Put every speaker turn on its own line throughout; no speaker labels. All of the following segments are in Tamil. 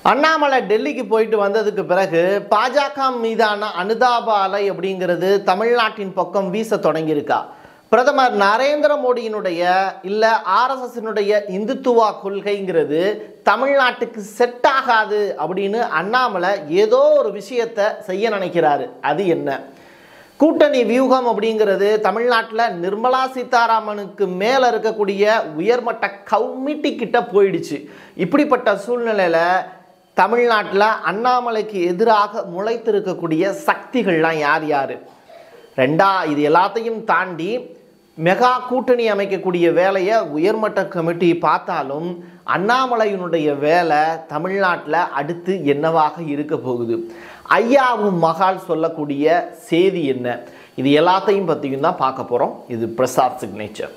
அண்ணாமலை டெல்லிக்கு போயிட்டு வந்ததுக்கு பிறகு பாஜக மீதான அனுதாப அலை அப்படிங்கிறது தமிழ்நாட்டின் பக்கம் வீச தொடங்கியிருக்கா பிரதமர் நரேந்திர மோடியினுடைய இல்லை ஆர்எஸ்எஸ்னுடைய இந்துத்துவா கொள்கைங்கிறது தமிழ்நாட்டுக்கு செட் ஆகாது அப்படின்னு அண்ணாமலை ஏதோ ஒரு விஷயத்தை செய்ய நினைக்கிறாரு அது என்ன கூட்டணி வியூகம் அப்படிங்கிறது தமிழ்நாட்டில் நிர்மலா சீதாராமனுக்கு மேலே இருக்கக்கூடிய உயர்மட்ட கமிட்டி கிட்ட போயிடுச்சு இப்படிப்பட்ட சூழ்நிலையில் தமிழ்நாட்டில் அண்ணாமலைக்கு எதிராக முளைத்திருக்கக்கூடிய சக்திகள்லாம் யார் யார் ரெண்டா இது எல்லாத்தையும் தாண்டி மெகா கூட்டணி அமைக்கக்கூடிய வேலையை உயர்மட்ட கமிட்டி பார்த்தாலும் அண்ணாமலையினுடைய வேலை தமிழ்நாட்டில் அடுத்து என்னவாக இருக்க போகுது ஐயாவும் மகால் சொல்லக்கூடிய செய்தி என்ன இது எல்லாத்தையும் பற்றியும் தான் பார்க்க போகிறோம் இது பிரசாத் சிக்னேச்சர்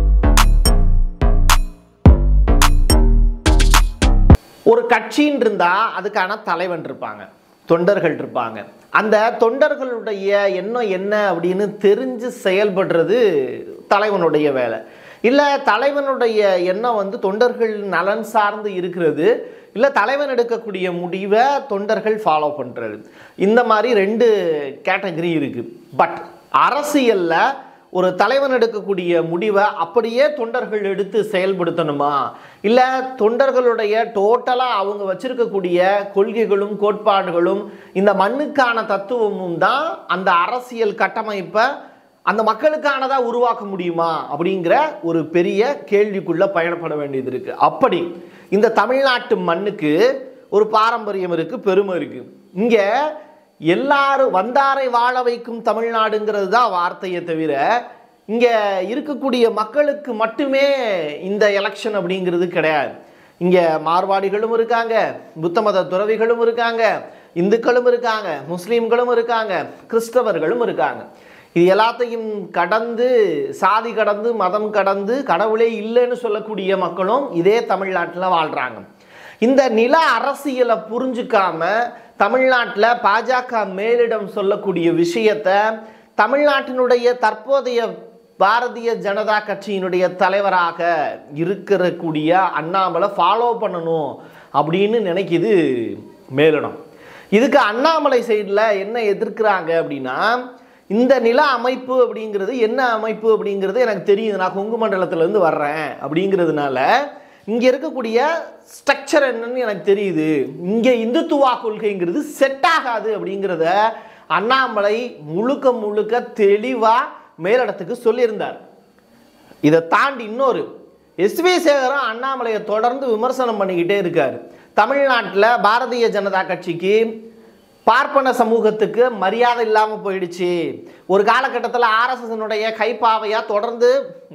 ஒரு கட்சின்னு இருந்தால் அதுக்கான தலைவன் இருப்பாங்க தொண்டர்கள் இருப்பாங்க அந்த தொண்டர்களுடைய எண்ணம் என்ன அப்படின்னு தெரிஞ்சு செயல்படுறது தலைவனுடைய வேலை இல்லை தலைவனுடைய எண்ணம் வந்து தொண்டர்கள் நலன் சார்ந்து இருக்கிறது இல்லை தலைவன் எடுக்கக்கூடிய முடிவை தொண்டர்கள் ஃபாலோ பண்ணுறது இந்த மாதிரி ரெண்டு கேட்டகரி இருக்குது பட் அரசியலில் ஒரு தலைவன் எடுக்கக்கூடிய முடிவை அப்படியே தொண்டர்கள் எடுத்து செயல்படுத்தணுமா இல்லை தொண்டர்களுடைய டோட்டலாக அவங்க வச்சிருக்கக்கூடிய கொள்கைகளும் கோட்பாடுகளும் இந்த மண்ணுக்கான தத்துவமும் தான் அந்த அரசியல் கட்டமைப்பை அந்த மக்களுக்கானதாக உருவாக்க முடியுமா அப்படிங்கிற ஒரு பெரிய கேள்விக்குள்ள பயணப்பட வேண்டியது இருக்கு அப்படி இந்த தமிழ்நாட்டு மண்ணுக்கு ஒரு பாரம்பரியம் இருக்கு பெருமை இருக்கு இங்கே எல்லாரும் வந்தாரை வாழ வைக்கும் தமிழ்நாடுங்கிறது தான் வார்த்தையை தவிர இங்கே இருக்கக்கூடிய மக்களுக்கு மட்டுமே இந்த எலெக்ஷன் அப்படிங்கிறது கிடையாது இங்கே மார்வாடிகளும் இருக்காங்க புத்த மத துறவிகளும் இருக்காங்க இந்துக்களும் இருக்காங்க முஸ்லீம்களும் இருக்காங்க கிறிஸ்தவர்களும் இருக்காங்க இது எல்லாத்தையும் கடந்து சாதி கடந்து மதம் கடந்து கடவுளே இல்லைன்னு சொல்லக்கூடிய மக்களும் இதே தமிழ்நாட்டில் வாழ்கிறாங்க இந்த நில அரசியலை புரிஞ்சுக்காம தமிழ்நாட்டில் பாஜக மேலிடம் சொல்லக்கூடிய விஷயத்த தமிழ்நாட்டினுடைய தற்போதைய பாரதிய ஜனதா கட்சியினுடைய தலைவராக இருக்கக்கூடிய அண்ணாமலை ஃபாலோ பண்ணணும் அப்படின்னு நினைக்குது மேலிடம் இதுக்கு அண்ணாமலை சைடில் என்ன எதிர்க்கிறாங்க அப்படின்னா இந்த நில அமைப்பு அப்படிங்கிறது என்ன அமைப்பு அப்படிங்கிறது எனக்கு தெரியுது நான் கொங்கு மண்டலத்திலேருந்து வர்றேன் அப்படிங்கிறதுனால இங்கே இருக்கக்கூடிய ஸ்ட்ரக்சர் என்னன்னு எனக்கு தெரியுது இங்கே இந்துத்துவா கொள்கைங்கிறது செட் ஆகாது அப்படிங்கிறத அண்ணாமலை முழுக்க முழுக்க தெளிவாக மேலிடத்துக்கு சொல்லியிருந்தார் இதை தாண்டி இன்னொரு எஸ்வி சேகரும் அண்ணாமலையை தொடர்ந்து விமர்சனம் பண்ணிக்கிட்டே இருக்கார் தமிழ்நாட்டில் பாரதிய ஜனதா கட்சிக்கு பார்ப்பன சமூகத்துக்கு மரியாதை இல்லாமல் போயிடுச்சு ஒரு காலகட்டத்தில் ஆர்எஸ்எஸ்னுடைய கைப்பாவையாக தொடர்ந்து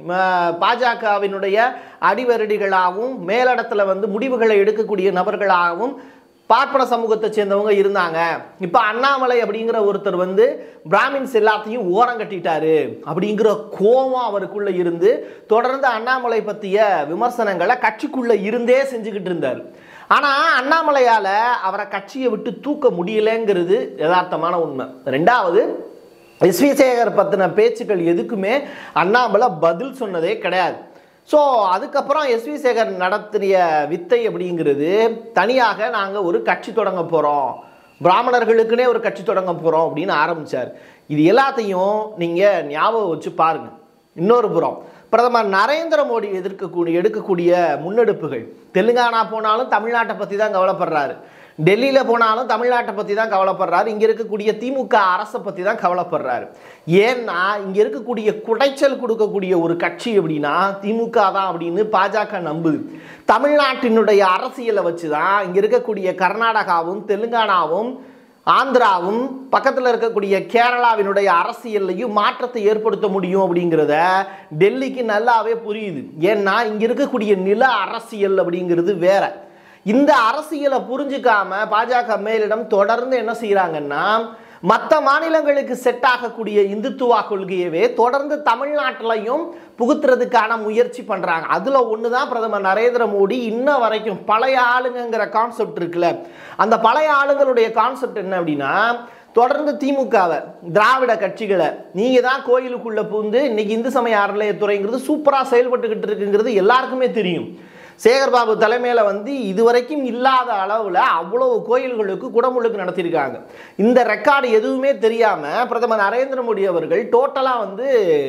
பாஜகவினுடைய அடிவரடிகளாகவும் மேலிடத்தில் வந்து முடிவுகளை எடுக்கக்கூடிய நபர்களாகவும் பார்ப்பன சமூகத்தை சேர்ந்தவங்க இருந்தாங்க இப்போ அண்ணாமலை அப்படிங்கிற ஒருத்தர் வந்து பிராமின்ஸ் எல்லாத்தையும் ஓரம் கட்டிட்டாரு அப்படிங்கிற கோபம் அவருக்குள்ள இருந்து தொடர்ந்து அண்ணாமலை பற்றிய விமர்சனங்களை கட்சிக்குள்ள இருந்தே செஞ்சுக்கிட்டு இருந்தார் ஆனால் அண்ணாமலையால் அவரை கட்சியை விட்டு தூக்க முடியலைங்கிறது யதார்த்தமான உண்மை ரெண்டாவது எஸ் வி சேகர் பற்றின பேச்சுக்கள் எதுக்குமே அண்ணாமலை பதில் சொன்னதே கிடையாது ஸோ அதுக்கப்புறம் எஸ் வி சேகர் நடத்திய வித்தை அப்படிங்கிறது தனியாக நாங்கள் ஒரு கட்சி தொடங்க போகிறோம் பிராமணர்களுக்குனே ஒரு கட்சி தொடங்க போகிறோம் அப்படின்னு ஆரம்பித்தார் இது எல்லாத்தையும் நீங்கள் ஞாபகம் வச்சு பாருங்கள் இன்னொரு புறம் பிரதமர் நரேந்திர மோடி எதிர்க்கக்கூடிய எடுக்கக்கூடிய முன்னெடுப்புகள் தெலுங்கானா போனாலும் தமிழ்நாட்டை பற்றி தான் கவலைப்படுறாரு டெல்லியில் போனாலும் தமிழ்நாட்டை பற்றி தான் கவலைப்படுறாரு இங்கே இருக்கக்கூடிய திமுக அரசை பற்றி தான் கவலைப்படுறாரு ஏன்னா இங்கே இருக்கக்கூடிய குடைச்சல் கொடுக்கக்கூடிய ஒரு கட்சி அப்படின்னா திமுக தான் அப்படின்னு பாஜக நம்புது தமிழ்நாட்டினுடைய அரசியலை வச்சு தான் இங்கே இருக்கக்கூடிய கர்நாடகாவும் தெலுங்கானாவும் ஆந்திராவும் பக்கத்தில் இருக்கக்கூடிய கேரளாவினுடைய அரசியல்லையும் மாற்றத்தை ஏற்படுத்த முடியும் அப்படிங்கிறத டெல்லிக்கு நல்லாவே புரியுது ஏன்னா இங்கே இருக்கக்கூடிய நில அரசியல் அப்படிங்கிறது வேற இந்த அரசியலை புரிஞ்சுக்காம பாஜக மேலிடம் தொடர்ந்து என்ன செய்கிறாங்கன்னா மற்ற மாநிலங்களுக்கு செட் ஆகக்கூடிய இந்துத்துவா கொள்கையவே தொடர்ந்து தமிழ்நாட்டிலையும் புகுத்துறதுக்கான முயற்சி பண்ணுறாங்க அதில் ஒன்று தான் பிரதமர் நரேந்திர மோடி இன்ன வரைக்கும் பழைய ஆளுங்கிற கான்செப்ட் இருக்குல்ல அந்த பழைய ஆளுங்களுடைய கான்செப்ட் என்ன அப்படின்னா தொடர்ந்து திமுகவை திராவிட கட்சிகளை நீங்கள் தான் கோயிலுக்குள்ளே பூந்து இன்னைக்கு இந்து சமய அறநிலையத்துறைங்கிறது சூப்பராக செயல்பட்டுக்கிட்டு இருக்குங்கிறது எல்லாருக்குமே தெரியும் சேகர்பாபு தலைமையில் வந்து இதுவரைக்கும் இல்லாத அளவில் அவ்வளவு கோயில்களுக்கு குடமுழுக்கு நடத்தியிருக்காங்க இந்த ரெக்கார்டு எதுவுமே தெரியாமல் பிரதமர் நரேந்திர மோடி அவர்கள் டோட்டலாக வந்து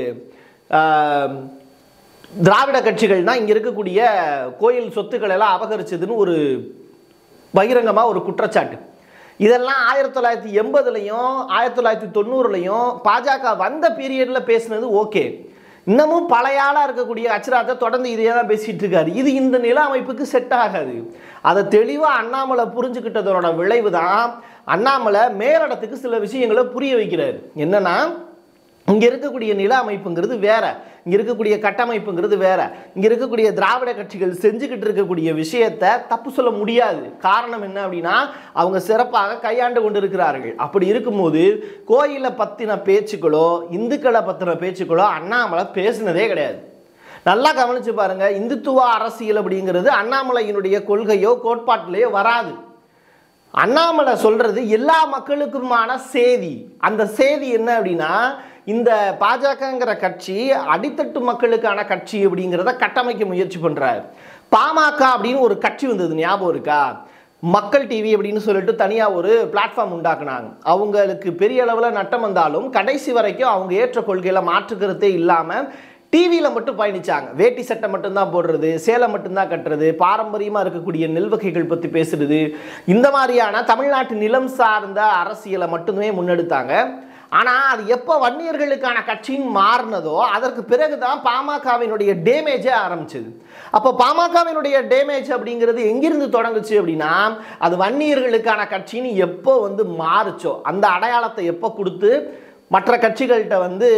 ஆஹ், திராவிட கட்சிகள் தான் இங்கே இருக்கக்கூடிய கோயில் சொத்துக்கள் எல்லாம் அபகரிச்சதுன்னு ஒரு பகிரங்கமாக ஒரு குற்றச்சாட்டு இதெல்லாம் ஆயிரத்தி தொள்ளாயிரத்தி எண்பதுலையும் ஆயிரத்தி தொள்ளாயிரத்தி தொண்ணூறுலையும் பாஜக வந்த பீரியடில் பேசினது ஓகே இன்னமும் பழைய ஆளாக இருக்கக்கூடிய அச்சுராத்தை தொடர்ந்து இதையே தான் பேசிட்டு இருக்காரு இது இந்த நில அமைப்புக்கு செட் ஆகாது அதை தெளிவாக அண்ணாமலை புரிஞ்சுக்கிட்டதோட விளைவு தான் அண்ணாமலை மேலிடத்துக்கு சில விஷயங்களை புரிய வைக்கிறாரு என்னன்னா இங்க இருக்கக்கூடிய நில அமைப்புங்கிறது வேற இங்க இருக்கக்கூடிய கட்டமைப்புங்கிறது வேற இங்க இருக்கக்கூடிய திராவிட கட்சிகள் செஞ்சுக்கிட்டு இருக்கக்கூடிய விஷயத்தை தப்பு சொல்ல முடியாது காரணம் என்ன அப்படின்னா அவங்க சிறப்பாக கையாண்டு கொண்டிருக்கிறார்கள் அப்படி இருக்கும்போது கோயிலை பத்தின பேச்சுக்களோ இந்துக்களை பத்தின பேச்சுக்களோ அண்ணாமலை பேசுனதே கிடையாது நல்லா கவனிச்சு பாருங்க இந்துத்துவ அரசியல் அப்படிங்கிறது அண்ணாமலையினுடைய கொள்கையோ கோட்பாட்டிலேயோ வராது அண்ணாமலை சொல்றது எல்லா மக்களுக்குமான செய்தி அந்த செய்தி என்ன அப்படின்னா இந்த பாஜகங்கிற கட்சி அடித்தட்டு மக்களுக்கான கட்சி அப்படிங்கிறத கட்டமைக்க முயற்சி பண்றாரு பாமக அப்படின்னு ஒரு கட்சி வந்தது ஞாபகம் இருக்கா மக்கள் டிவி அப்படின்னு சொல்லிட்டு தனியாக ஒரு பிளாட்ஃபார்ம் உண்டாக்குனாங்க அவங்களுக்கு பெரிய அளவில் நட்டம் வந்தாலும் கடைசி வரைக்கும் அவங்க ஏற்ற கொள்கையில மாற்றுக்கிறதே இல்லாமல் டிவியில் மட்டும் பயணிச்சாங்க வேட்டி சட்டை மட்டும்தான் போடுறது சேலை மட்டும்தான் கட்டுறது பாரம்பரியமாக இருக்கக்கூடிய நெல் வகைகள் பற்றி பேசுறது இந்த மாதிரியான தமிழ்நாட்டு நிலம் சார்ந்த அரசியலை மட்டுமே முன்னெடுத்தாங்க ஆனால் அது எப்போ வன்னியர்களுக்கான கட்சின்னு மாறினதோ அதற்கு பிறகு தான் பாமகவினுடைய டேமேஜே ஆரம்பிச்சது அப்போ பாமகவினுடைய டேமேஜ் அப்படிங்கிறது எங்கிருந்து தொடங்குச்சு அப்படின்னா அது வன்னியர்களுக்கான கட்சின்னு எப்போ வந்து மாறுச்சோ அந்த அடையாளத்தை எப்போ கொடுத்து மற்ற கட்சிகள்கிட்ட வந்து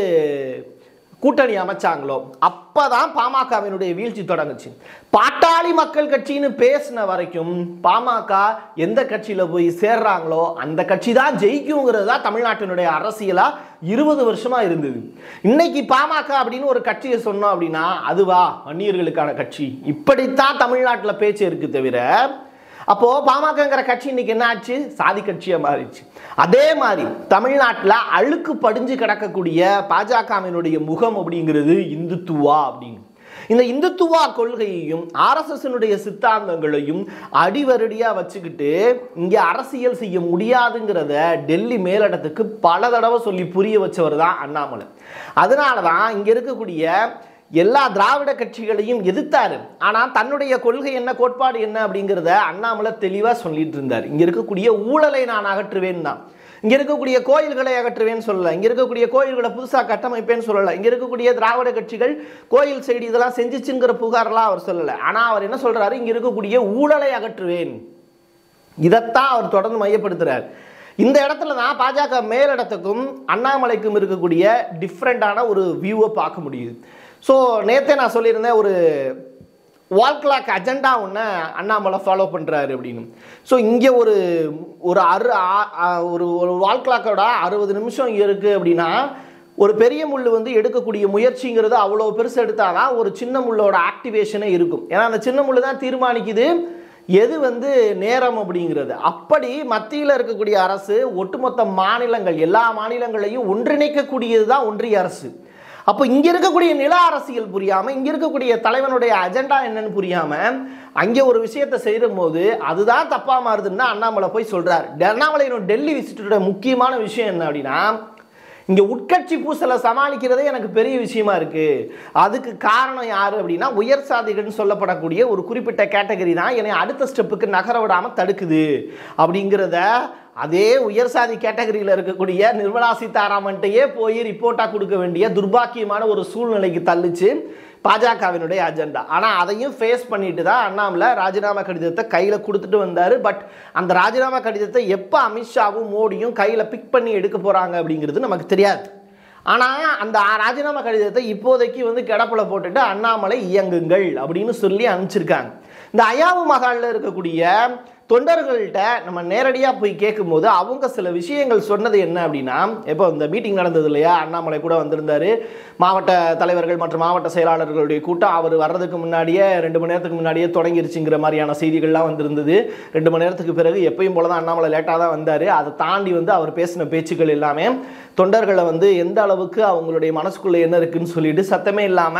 கூட்டணி அமைச்சாங்களோ அப்பதான் பாமகவினுடைய வீழ்ச்சி தொடங்குச்சு பாட்டாளி மக்கள் கட்சின்னு பேசின வரைக்கும் பாமக எந்த கட்சியில போய் சேர்றாங்களோ அந்த கட்சி தான் ஜெயிக்குங்கிறது தான் தமிழ்நாட்டினுடைய அரசியலா இருபது வருஷமா இருந்தது இன்னைக்கு பாமக அப்படின்னு ஒரு கட்சியை சொன்னோம் அப்படின்னா அதுவா வன்னியர்களுக்கான கட்சி இப்படித்தான் தமிழ்நாட்டில் பேச்சு இருக்கு தவிர அப்போ பாமகங்கிற கட்சி இன்னைக்கு என்ன ஆச்சு சாதி கட்சியா மாறிடுச்சு அதே மாதிரி தமிழ்நாட்டில் அழுக்கு படிஞ்சு கிடக்கக்கூடிய பாஜகவினுடைய முகம் அப்படிங்கிறது இந்துத்துவா அப்படின்னு இந்த இந்துத்துவா கொள்கையையும் ஆர்எஸ்எஸ்னுடைய சித்தாந்தங்களையும் அடிவரடியா வச்சுக்கிட்டு இங்க அரசியல் செய்ய முடியாதுங்கிறத டெல்லி மேலிடத்துக்கு பல தடவை சொல்லி புரிய வச்சவர் தான் அண்ணாமலை அதனால தான் இங்க இருக்கக்கூடிய எல்லா திராவிட கட்சிகளையும் எதிர்த்தாரு ஆனா தன்னுடைய கொள்கை என்ன கோட்பாடு என்ன அப்படிங்கிறத அண்ணாமலை தெளிவா சொல்லிட்டு இருந்தார் இங்க இருக்கக்கூடிய ஊழலை நான் அகற்றுவேன் தான் இங்க இருக்கக்கூடிய கோயில்களை அகற்றுவேன்னு சொல்லல இங்க இருக்கக்கூடிய கோயில்களை புதுசா கட்டமைப்பேன்னு சொல்லல இங்க இருக்கக்கூடிய திராவிட கட்சிகள் கோயில் சைடு இதெல்லாம் செஞ்சுச்சுங்கிற புகார்லாம் அவர் சொல்லல ஆனா அவர் என்ன சொல்றாரு இங்க இருக்கக்கூடிய ஊழலை அகற்றுவேன் இதைத்தான் அவர் தொடர்ந்து மையப்படுத்துறார் இந்த இடத்துல தான் பாஜக மேலிடத்துக்கும் அண்ணாமலைக்கும் இருக்கக்கூடிய டிஃப்ரெண்டான ஒரு வியூவை பார்க்க முடியுது ஸோ நேத்தே நான் சொல்லியிருந்தேன் ஒரு வால் கிளாக் அஜெண்டா ஒன்று அண்ணாமலை ஃபாலோ பண்ணுறாரு அப்படின்னு ஸோ இங்கே ஒரு ஒரு அறு ஆ- ஆ- ஒரு ஒரு வால் கிளாக்கோட அறுபது நிமிஷம் இருக்குது அப்படின்னா ஒரு பெரிய முள் வந்து எடுக்கக்கூடிய முயற்சிங்கிறது அவ்வளோ பெருசு எடுத்தாதான் ஒரு சின்ன முள்ளோட ஆக்டிவேஷனே இருக்கும் ஏன்னா அந்த சின்ன முள் தான் தீர்மானிக்குது எது வந்து நேரம் அப்படிங்கிறது அப்படி மத்தியில் இருக்கக்கூடிய அரசு ஒட்டுமொத்த மாநிலங்கள் எல்லா மாநிலங்களையும் ஒன்றிணைக்கக்கூடியது தான் ஒன்றிய அரசு அப்போ இங்க இருக்கக்கூடிய நில அரசியல் புரியாம இங்க இருக்கக்கூடிய தலைவனுடைய அஜெண்டா என்னன்னு புரியாம அங்கே ஒரு விஷயத்தை செய்யும் போது அதுதான் தப்பா மாறுதுன்னு தான் அண்ணாமலை போய் சொல்றாரு அண்ணாமலையினுடைய டெல்லி விசிட்டோட முக்கியமான விஷயம் என்ன அப்படின்னா இங்க உட்கட்சி பூசலை சமாளிக்கிறதே எனக்கு பெரிய விஷயமா இருக்கு அதுக்கு காரணம் யாரு அப்படின்னா உயர் சாதிகள்னு சொல்லப்படக்கூடிய ஒரு குறிப்பிட்ட கேட்டகரி தான் என்னை அடுத்த ஸ்டெப்புக்கு நகர விடாம தடுக்குது அப்படிங்கிறத அதே உயர் சாதி கேட்டகரியில் இருக்கக்கூடிய நிர்மலா சீதாராமன்ட்டையே போய் ரிப்போர்ட்டாக கொடுக்க வேண்டிய துர்பாக்கியமான ஒரு சூழ்நிலைக்கு தள்ளுச்சு பாஜகவினுடைய அஜெண்டா ஆனால் அதையும் ஃபேஸ் பண்ணிட்டு தான் அண்ணாமலை ராஜினாமா கடிதத்தை கையில் கொடுத்துட்டு வந்தார் பட் அந்த ராஜினாமா கடிதத்தை எப்போ அமித்ஷாவும் மோடியும் கையில் பிக் பண்ணி எடுக்க போகிறாங்க அப்படிங்கிறது நமக்கு தெரியாது ஆனால் அந்த ராஜினாமா கடிதத்தை இப்போதைக்கு வந்து கிடப்புல போட்டுட்டு அண்ணாமலை இயங்குங்கள் அப்படின்னு சொல்லி அனுப்பிச்சிருக்காங்க இந்த அயாவு மகாலில் இருக்கக்கூடிய தொண்டர்கள்ட்ட நம்ம நேரடியாக போய் கேட்கும்போது அவங்க சில விஷயங்கள் சொன்னது என்ன அப்படின்னா இப்போ இந்த மீட்டிங் நடந்தது இல்லையா அண்ணாமலை கூட வந்திருந்தாரு மாவட்ட தலைவர்கள் மற்றும் மாவட்ட செயலாளர்களுடைய கூட்டம் அவர் வர்றதுக்கு முன்னாடியே ரெண்டு மணி நேரத்துக்கு முன்னாடியே தொடங்கிருச்சுங்கிற மாதிரியான செய்திகள்லாம் வந்திருந்தது ரெண்டு மணி நேரத்துக்கு பிறகு எப்பயும் போல தான் அண்ணாமலை லேட்டாக தான் வந்தார் அதை தாண்டி வந்து அவர் பேசின பேச்சுக்கள் எல்லாமே தொண்டர்களை வந்து எந்த அளவுக்கு அவங்களுடைய மனசுக்குள்ளே என்ன இருக்குன்னு சொல்லிட்டு சத்தமே இல்லாமல்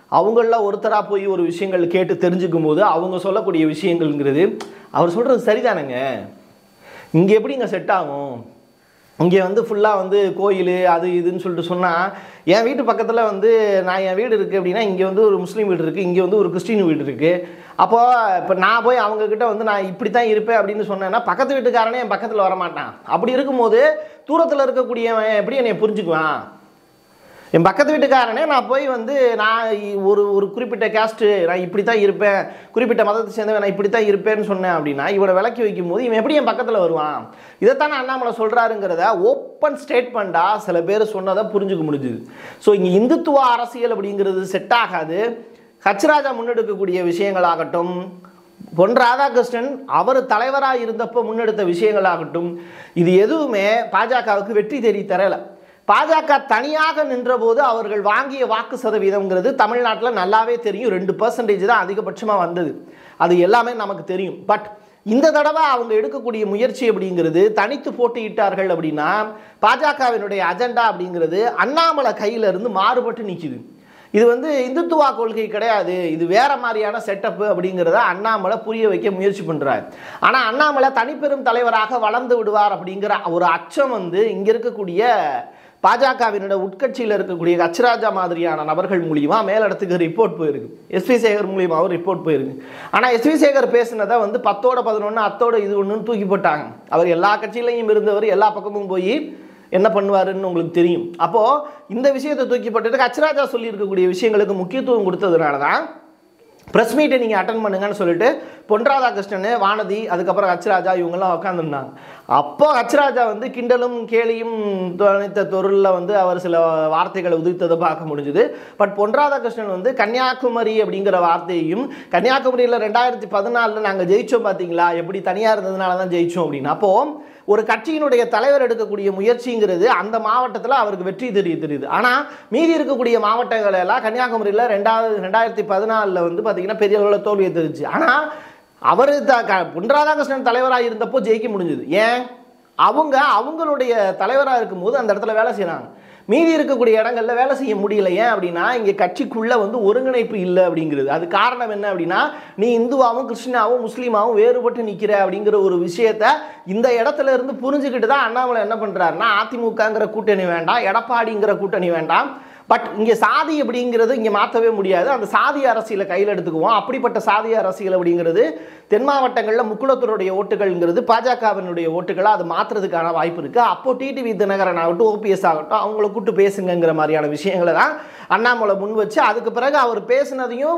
அவங்களில் ஒருத்தராக போய் ஒரு விஷயங்கள் கேட்டு தெரிஞ்சுக்கும் போது அவங்க சொல்லக்கூடிய விஷயங்கள்ங்கிறது அவர் சொல்கிறது சரிதானேங்க இங்கே எப்படிங்க செட் ஆகும் இங்கே வந்து ஃபுல்லாக வந்து கோயில் அது இதுன்னு சொல்லிட்டு சொன்னால் என் வீட்டு பக்கத்தில் வந்து நான் என் வீடு இருக்குது அப்படின்னா இங்கே வந்து ஒரு முஸ்லீம் வீடு இருக்குது இங்கே வந்து ஒரு கிறிஸ்டின் வீடு இருக்குது அப்போ இப்போ நான் போய் அவங்கக்கிட்ட வந்து நான் இப்படி தான் இருப்பேன் அப்படின்னு சொன்னேன்னா பக்கத்து வீட்டுக்காரனே என் பக்கத்தில் வரமாட்டான் அப்படி இருக்கும்போது தூரத்தில் இருக்கக்கூடியவன் எப்படி என்னை புரிஞ்சுக்குவான் என் பக்கத்து வீட்டுக்காரனே நான் போய் வந்து நான் இ- ஒரு ஒரு குறிப்பிட்ட கேஸ்ட்டு நான் இப்படி தான் இருப்பேன் குறிப்பிட்ட மதத்தை சேர்ந்தவன் நான் இப்படி தான் இருப்பேன்னு சொன்னேன் அப்படின்னா இவனை விலக்கி வைக்கும் போது இவன் எப்படி என் பக்கத்தில் வருவான் இதைத்தானே அண்ணாமலை சொல்கிறாருங்கிறத ஓப்பன் ஸ்டேட்மெண்ட்டாக சில பேர் சொன்னதை புரிஞ்சுக்க முடிஞ்சுது ஸோ இங்கே இந்துத்துவ அரசியல் அப்படிங்கிறது செட் ஆகாது ஹச்ராஜா முன்னெடுக்கக்கூடிய விஷயங்களாகட்டும் பொன் ராதாகிருஷ்ணன் அவர் தலைவராக இருந்தப்போ முன்னெடுத்த விஷயங்களாகட்டும் இது எதுவுமே பாஜகவுக்கு வெற்றி தேடி தரலை பாஜக தனியாக நின்றபோது அவர்கள் வாங்கிய வாக்கு சதவீதம்ங்கிறது தமிழ்நாட்டில் நல்லாவே தெரியும் ரெண்டு பர்சன்டேஜ் தான் அதிகபட்சமாக வந்தது அது எல்லாமே நமக்கு தெரியும் பட் இந்த தடவை அவங்க எடுக்கக்கூடிய முயற்சி அப்படிங்கிறது தனித்து போட்டியிட்டார்கள் அப்படின்னா பாஜகவினுடைய அஜெண்டா அப்படிங்கிறது அண்ணாமலை கையில இருந்து மாறுபட்டு நிற்கிது இது வந்து இந்துத்துவா கொள்கை கிடையாது இது வேற மாதிரியான செட்டப் அப்படிங்கிறத அண்ணாமலை புரிய வைக்க முயற்சி பண்றார் ஆனா அண்ணாமலை தனிப்பெரும் தலைவராக வளர்ந்து விடுவார் அப்படிங்கிற ஒரு அச்சம் வந்து இங்க இருக்கக்கூடிய பாஜகவினோட உட்கட்சியில் இருக்கக்கூடிய கச்சராஜா மாதிரியான நபர்கள் மூலியமா மேலிடத்துக்கு ரிப்போர்ட் போயிருக்கு எஸ்பி சேகர் மூலியமாவும் ரிப்போர்ட் போயிருக்கு ஆனா எஸ்பி சேகர் பேசினதை வந்து பத்தோட பதினொன்று அத்தோட இது ஒன்றுன்னு தூக்கி போட்டாங்க அவர் எல்லா கட்சியிலையும் இருந்தவர் எல்லா பக்கமும் போய் என்ன பண்ணுவாருன்னு உங்களுக்கு தெரியும் அப்போ இந்த விஷயத்தை தூக்கி போட்டுட்டு கச்சராஜா சொல்லி இருக்கக்கூடிய விஷயங்களுக்கு முக்கியத்துவம் கொடுத்ததுனால தான் ப்ரெஸ் மீட்டை நீங்கள் அட்டன் பண்ணுங்கன்னு சொல்லிட்டு பொன் ராதாகிருஷ்ணன் வானதி அதுக்கப்புறம் ஹச்ராஜா இவங்கெல்லாம் உட்காந்துருந்தாங்க அப்போ ஹச்ராஜா வந்து கிண்டலும் கேலியும் துணைத்த தொருளில் வந்து அவர் சில வார்த்தைகளை உதிர்த்ததை பார்க்க முடிஞ்சுது பட் பொன் ராதாகிருஷ்ணன் வந்து கன்னியாகுமரி அப்படிங்கிற வார்த்தையையும் கன்னியாகுமரியில் ரெண்டாயிரத்தி பதினாலில் நாங்கள் ஜெயிச்சோம் பார்த்தீங்களா எப்படி தனியாக இருந்ததுனால தான் ஜெயிச்சோம் அப்படின்னு அப்போது ஒரு கட்சியினுடைய தலைவர் எடுக்கக்கூடிய முயற்சிங்கிறது அந்த மாவட்டத்தில் அவருக்கு வெற்றி தெரிய தெரியுது ஆனால் மீதி இருக்கக்கூடிய மாவட்டங்கள் எல்லாம் கன்னியாகுமரியில் ரெண்டாவது ரெண்டாயிரத்தி பதினாலில் வந்து பார்த்தீங்கன்னா பெரிய அளவில் தோல்வியை தெரிஞ்சு ஆனால் அவர் த க பொன் ராதாகிருஷ்ணன் தலைவராக இருந்தப்போ ஜெயிக்க முடிஞ்சது ஏன் அவங்க அவங்களுடைய தலைவராக இருக்கும்போது அந்த இடத்துல வேலை செய்கிறாங்க மீதி இருக்கக்கூடிய இடங்கள்ல வேலை செய்ய முடியல ஏன் அப்படின்னா இங்கே கட்சிக்குள்ள வந்து ஒருங்கிணைப்பு இல்லை அப்படிங்கிறது அது காரணம் என்ன அப்படின்னா நீ இந்துவாவும் கிறிஸ்டினாவும் முஸ்லீமாவும் வேறுபட்டு நிற்கிற அப்படிங்கிற ஒரு விஷயத்த இந்த இடத்துல இருந்து புரிஞ்சுக்கிட்டு தான் அண்ணாமலை என்ன பண்ணுறாருன்னா அதிமுகங்கிற கூட்டணி வேண்டாம் எடப்பாடிங்கிற கூட்டணி வேண்டாம் பட் இங்கே சாதி அப்படிங்கிறது இங்கே மாற்றவே முடியாது அந்த சாதி அரசியலை கையில் எடுத்துக்குவோம் அப்படிப்பட்ட சாதி அரசியல் அப்படிங்கிறது தென் மாவட்டங்களில் முக்குளத்தூருடைய ஓட்டுகள்ங்கிறது பாஜகவினுடைய ஓட்டுகளை அது மாற்றுறதுக்கான வாய்ப்பு இருக்குது அப்போ டிடிவி தினகரன் ஆகட்டும் ஓபிஎஸ் ஆகட்டும் அவங்கள கூட்டு பேசுங்கங்கிற மாதிரியான விஷயங்களை தான் அண்ணாமலை முன் வச்சு அதுக்கு பிறகு அவர் பேசினதையும்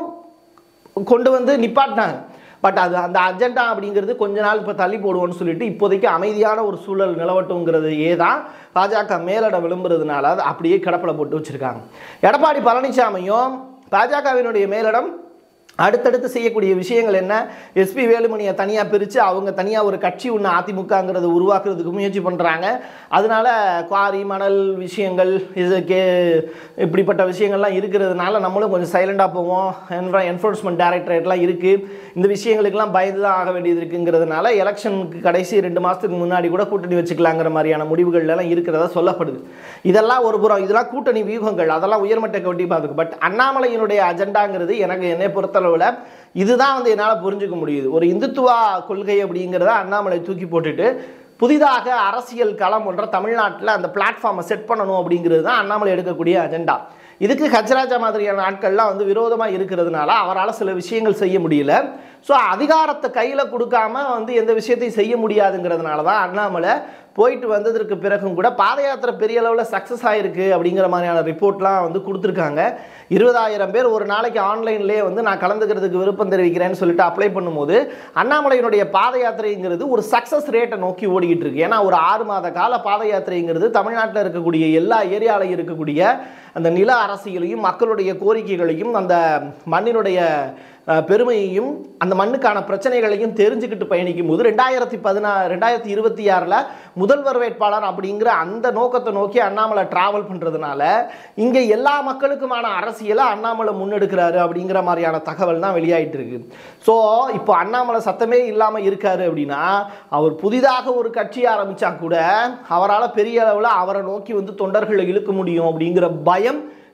கொண்டு வந்து நிப்பாட்டினாங்க பட் அது அந்த அஜெண்டா அப்படிங்கிறது கொஞ்ச நாள் இப்போ தள்ளி போடுவோம்னு சொல்லிட்டு இப்போதைக்கு அமைதியான ஒரு சூழல் நிலவட்டுங்கிறது ஏதான் பாஜக மேலிட விளம்புறதுனால அது அப்படியே கிடப்பில் போட்டு வச்சிருக்காங்க எடப்பாடி பழனிசாமியும் பாஜகவினுடைய மேலிடம் அடுத்தடுத்து செய்யக்கூடிய விஷயங்கள் என்ன எஸ்பி வேலுமணியை தனியாக பிரித்து அவங்க தனியாக ஒரு கட்சி ஒன்று அதிமுகங்கிறத உருவாக்குறதுக்கு முயற்சி பண்ணுறாங்க அதனால குவாரி மணல் விஷயங்கள் இது கே இப்படிப்பட்ட விஷயங்கள்லாம் இருக்கிறதுனால நம்மளும் கொஞ்சம் சைலண்டாக போவோம் என்ஃப என்ஃபோர்ஸ்மெண்ட் டைரக்டரேட்லாம் இருக்குது இந்த விஷயங்களுக்கெல்லாம் பயந்து தான் ஆக வேண்டியது இருக்குங்கிறதுனால எலெக்ஷனுக்கு கடைசி ரெண்டு மாதத்துக்கு முன்னாடி கூட கூட்டணி வச்சுக்கலாங்கிற மாதிரியான முடிவுகள் எல்லாம் இருக்கிறதா சொல்லப்படுது இதெல்லாம் ஒரு புறம் இதெல்லாம் கூட்டணி வியூகங்கள் அதெல்லாம் உயர்மட்ட கட்டி பார்த்துக்கு பட் அண்ணாமலையினுடைய அஜெண்டாங்கிறது எனக்கு என்னை பொறுத்தளவில் இதுதான் வந்து என்னால் புரிஞ்சுக்க முடியுது ஒரு இந்துத்துவா கொள்கை அப்படிங்கிறத அண்ணாமலை தூக்கி போட்டுட்டு புதிதாக அரசியல் களம் ஒன்ற தமிழ்நாட்டில் அந்த பிளாட்ஃபார்மை செட் பண்ணணும் அப்படிங்கிறது தான் அண்ணாமலை எடுக்கக்கூடிய அஜெண்டா இதுக்கு ஹஜ்ராஜா மாதிரியான ஆட்கள்லாம் வந்து விரோதமாக இருக்கிறதுனால அவரால் சில விஷயங்கள் செய்ய முடியல ஸோ அதிகாரத்தை கையில் கொடுக்காம வந்து எந்த விஷயத்தையும் செய்ய முடியாதுங்கிறதுனால தான் அண்ணாமலை போயிட்டு வந்ததற்கு பிறகும் கூட பாத யாத்திரை பெரிய அளவில் சக்ஸஸ் ஆயிருக்கு அப்படிங்கிற மாதிரியான ரிப்போர்ட்லாம் வந்து கொடுத்துருக்காங்க இருபதாயிரம் பேர் ஒரு நாளைக்கு ஆன்லைன்லேயே வந்து நான் கலந்துக்கிறதுக்கு விருப்பம் தெரிவிக்கிறேன்னு சொல்லிட்டு அப்ளை பண்ணும்போது அண்ணாமலையினுடைய பாத யாத்திரைங்கிறது ஒரு சக்ஸஸ் ரேட்டை நோக்கி ஓடிக்கிட்டு இருக்கு ஏன்னா ஒரு ஆறு மாத கால பாத யாத்திரைங்கிறது தமிழ்நாட்டில் இருக்கக்கூடிய எல்லா ஏரியாவில் இருக்கக்கூடிய அந்த நில அரசியலையும் மக்களுடைய கோரிக்கைகளையும் அந்த மண்ணினுடைய அஹ், பெருமையையும் அந்த மண்ணுக்கான பிரச்சனைகளையும் தெரிஞ்சுக்கிட்டு பயணிக்கும் போது ரெண்டாயிரத்தி பதினா ரெண்டாயிரத்தி இருபத்தி ஆறில் முதல்வர் வேட்பாளர் அப்படிங்கிற அந்த நோக்கத்தை நோக்கி அண்ணாமலை டிராவல் பண்ணுறதுனால இங்கே எல்லா மக்களுக்குமான அரசியலை அண்ணாமலை முன்னெடுக்கிறாரு அப்படிங்கிற மாதிரியான தகவல் தான் வெளியாயிட்டு இருக்கு ஸோ இப்போ அண்ணாமலை சத்தமே இல்லாமல் இருக்காரு அப்படின்னா அவர் புதிதாக ஒரு கட்சி ஆரம்பித்தா கூட அவரால் பெரிய அளவில் அவரை நோக்கி வந்து தொண்டர்களை இழுக்க முடியும் அப்படிங்கிற பயம்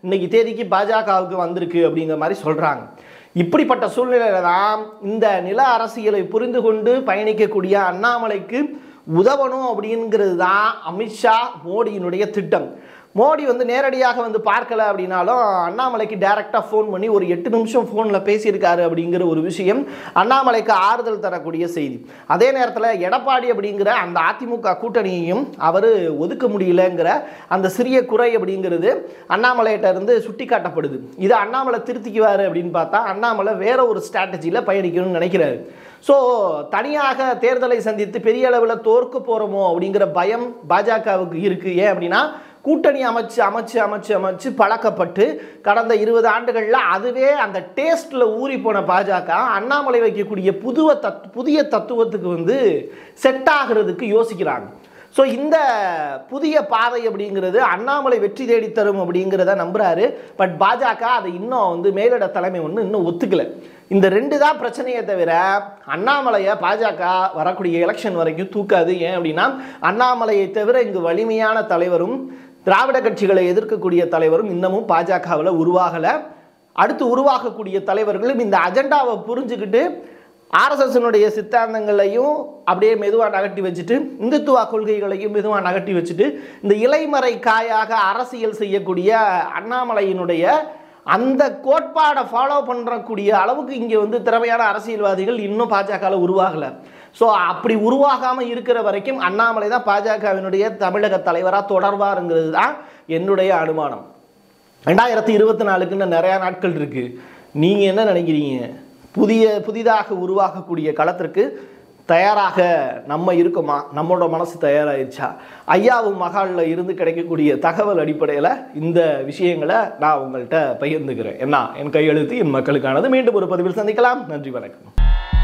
இன்னைக்கு தேதிக்கு பாஜகவுக்கு வந்திருக்கு அப்படிங்கிற மாதிரி சொல்றாங்க இப்படிப்பட்ட சூழ்நிலையில தான் இந்த நில அரசியலை புரிந்து கொண்டு பயணிக்கக்கூடிய அண்ணாமலைக்கு உதவணும் அப்படிங்கிறது தான் அமித்ஷா மோடியினுடைய திட்டம் மோடி வந்து நேரடியாக வந்து பார்க்கல அப்படின்னாலும் அண்ணாமலைக்கு டைரெக்டாக ஃபோன் பண்ணி ஒரு எட்டு நிமிஷம் ஃபோனில் பேசியிருக்காரு அப்படிங்கிற ஒரு விஷயம் அண்ணாமலைக்கு ஆறுதல் தரக்கூடிய செய்தி அதே நேரத்தில் எடப்பாடி அப்படிங்கிற அந்த அதிமுக கூட்டணியையும் அவர் ஒதுக்க முடியலங்கிற அந்த சிறிய குறை அப்படிங்கிறது அண்ணாமலையிட்ட இருந்து சுட்டி காட்டப்படுது இதை அண்ணாமலை திருத்திக்குவார் அப்படின்னு பார்த்தா அண்ணாமலை வேற ஒரு ஸ்ட்ராட்டஜியில் பயணிக்கணும்னு நினைக்கிறாரு ஸோ தனியாக தேர்தலை சந்தித்து பெரிய அளவில் தோற்க போகிறோமோ அப்படிங்கிற பயம் பாஜகவுக்கு இருக்குது ஏன் அப்படின்னா கூட்டணி அமைச்சு அமைச்சு அமைச்சு அமைச்சு பழக்கப்பட்டு கடந்த இருபது ஆண்டுகளில் அதுவே அந்த டேஸ்ட்டில் ஊறி போன பாஜக அண்ணாமலை வைக்கக்கூடிய புதுவ தத் புதிய தத்துவத்துக்கு வந்து செட் ஆகிறதுக்கு யோசிக்கிறாங்க ஸோ இந்த புதிய பாதை அப்படிங்கிறது அண்ணாமலை வெற்றி தேடி தரும் அப்படிங்கிறத நம்புறாரு பட் பாஜக அதை இன்னும் வந்து மேலிட தலைமை ஒன்று இன்னும் ஒத்துக்கல இந்த ரெண்டு தான் பிரச்சனையே தவிர அண்ணாமலையை பாஜக வரக்கூடிய எலெக்ஷன் வரைக்கும் தூக்காது ஏன் அப்படின்னா அண்ணாமலையை தவிர இங்கு வலிமையான தலைவரும் திராவிட கட்சிகளை எதிர்க்கக்கூடிய தலைவரும் இன்னமும் பாஜகவில் உருவாகலை அடுத்து உருவாகக்கூடிய தலைவர்களும் இந்த அஜெண்டாவை புரிஞ்சுக்கிட்டு ஆர்எஸ்எஸ்னுடைய சித்தாந்தங்களையும் அப்படியே மெதுவாக நகட்டி வச்சுட்டு இந்துத்துவ கொள்கைகளையும் மெதுவாக நகட்டி வச்சுட்டு இந்த இலைமறை காயாக அரசியல் செய்யக்கூடிய அண்ணாமலையினுடைய அந்த கோட்பாடை ஃபாலோ பண்ணுறக்கூடிய அளவுக்கு இங்கே வந்து திறமையான அரசியல்வாதிகள் இன்னும் பாஜகவில் உருவாகலை ஸோ அப்படி உருவாகாமல் இருக்கிற வரைக்கும் அண்ணாமலை தான் பாஜகவினுடைய தமிழக தலைவராக தொடர்வாருங்கிறது தான் என்னுடைய அனுமானம் ரெண்டாயிரத்தி இருபத்தி நாலுக்குன்னு நிறையா நாட்கள் இருக்குது நீங்கள் என்ன நினைக்கிறீங்க புதிய புதிதாக உருவாகக்கூடிய களத்திற்கு தயாராக நம்ம இருக்கோமா நம்மளோட மனசு தயாராகிடுச்சா ஐயாவும் மகாலில் இருந்து கிடைக்கக்கூடிய தகவல் அடிப்படையில் இந்த விஷயங்களை நான் உங்கள்கிட்ட பகிர்ந்துக்கிறேன் என்ன என் கையெழுத்து என் மக்களுக்கானது மீண்டும் ஒரு பதிவில் சந்திக்கலாம் நன்றி வணக்கம்